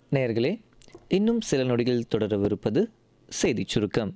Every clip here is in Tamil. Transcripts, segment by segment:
நேயர்களே இன்னும் சில நொடிகள் தொடரவிருப்பது செய்திச் சுருக்கம்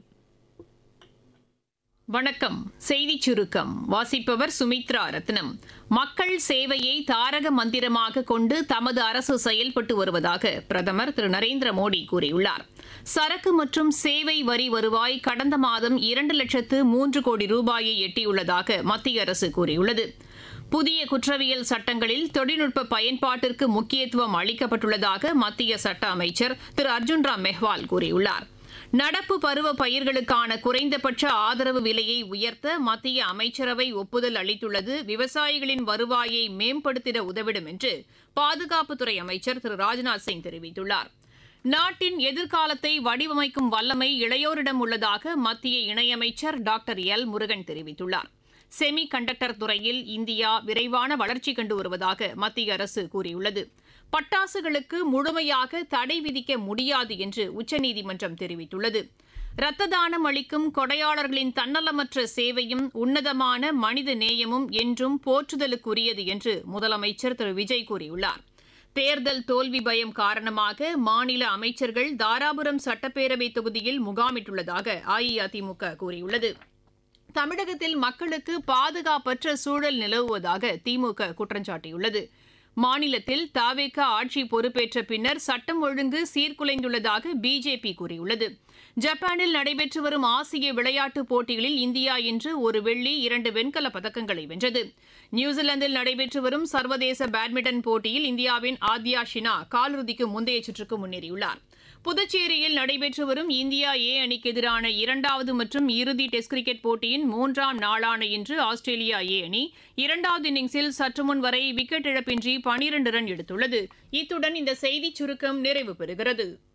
வணக்கம் செய்திச் சுருக்கம் வாசிப்பவர் சுமித்ரா ரத்னம் மக்கள் சேவையை தாரக மந்திரமாக கொண்டு தமது அரசு செயல்பட்டு வருவதாக பிரதமர் திரு நரேந்திர மோடி கூறியுள்ளார் சரக்கு மற்றும் சேவை வரி வருவாய் கடந்த மாதம் இரண்டு லட்சத்து மூன்று கோடி ரூபாயை எட்டியுள்ளதாக மத்திய அரசு கூறியுள்ளது புதிய குற்றவியல் சட்டங்களில் தொழில்நுட்ப பயன்பாட்டிற்கு முக்கியத்துவம் அளிக்கப்பட்டுள்ளதாக மத்திய சட்ட அமைச்சர் திரு அர்ஜுன் ராம் மெஹ்வால் கூறியுள்ளார் நடப்பு பருவ பயிர்களுக்கான குறைந்தபட்ச ஆதரவு விலையை உயர்த்த மத்திய அமைச்சரவை ஒப்புதல் அளித்துள்ளது விவசாயிகளின் வருவாயை மேம்படுத்திட உதவிடும் என்று பாதுகாப்புத்துறை அமைச்சர் திரு ராஜ்நாத் சிங் தெரிவித்துள்ளார் நாட்டின் எதிர்காலத்தை வடிவமைக்கும் வல்லமை இளையோரிடம் உள்ளதாக மத்திய இணையமைச்சர் டாக்டர் எல் முருகன் தெரிவித்துள்ளார் செமி கண்டக்டர் துறையில் இந்தியா விரைவான வளர்ச்சி கண்டு வருவதாக மத்திய அரசு கூறியுள்ளது பட்டாசுகளுக்கு முழுமையாக தடை விதிக்க முடியாது என்று உச்சநீதிமன்றம் தெரிவித்துள்ளது இரத்த தானம் அளிக்கும் கொடையாளர்களின் தன்னலமற்ற சேவையும் உன்னதமான மனித நேயமும் என்றும் போற்றுதலுக்குரியது என்று முதலமைச்சர் திரு விஜய் கூறியுள்ளார் தேர்தல் தோல்வி பயம் காரணமாக மாநில அமைச்சர்கள் தாராபுரம் சட்டப்பேரவை தொகுதியில் முகாமிட்டுள்ளதாக அஇஅதிமுக கூறியுள்ளது தமிழகத்தில் மக்களுக்கு பாதுகாப்பற்ற சூழல் நிலவுவதாக திமுக குற்றம் சாட்டியுள்ளது மாநிலத்தில் தாவேக ஆட்சி பொறுப்பேற்ற பின்னர் சட்டம் ஒழுங்கு சீர்குலைந்துள்ளதாக பிஜேபி கூறியுள்ளது ஜப்பானில் நடைபெற்று வரும் ஆசிய விளையாட்டுப் போட்டிகளில் இந்தியா இன்று ஒரு வெள்ளி இரண்டு வெண்கலப் பதக்கங்களை வென்றது நியூசிலாந்தில் நடைபெற்று வரும் சர்வதேச பேட்மிண்டன் போட்டியில் இந்தியாவின் ஆத்யா ஷினா காலிறுதிக்கு முந்தைய சுற்றுக்கு முன்னேறியுள்ளார் புதுச்சேரியில் நடைபெற்று வரும் இந்தியா ஏ அணிக்கு எதிரான இரண்டாவது மற்றும் இறுதி டெஸ்ட் கிரிக்கெட் போட்டியின் மூன்றாம் நாளான இன்று ஆஸ்திரேலியா ஏ அணி இரண்டாவது இன்னிங்ஸில் சற்று முன் வரை விக்கெட் இழப்பின்றி பனிரண்டு ரன் எடுத்துள்ளது இத்துடன் இந்த செய்திச் சுருக்கம் நிறைவு பெறுகிறது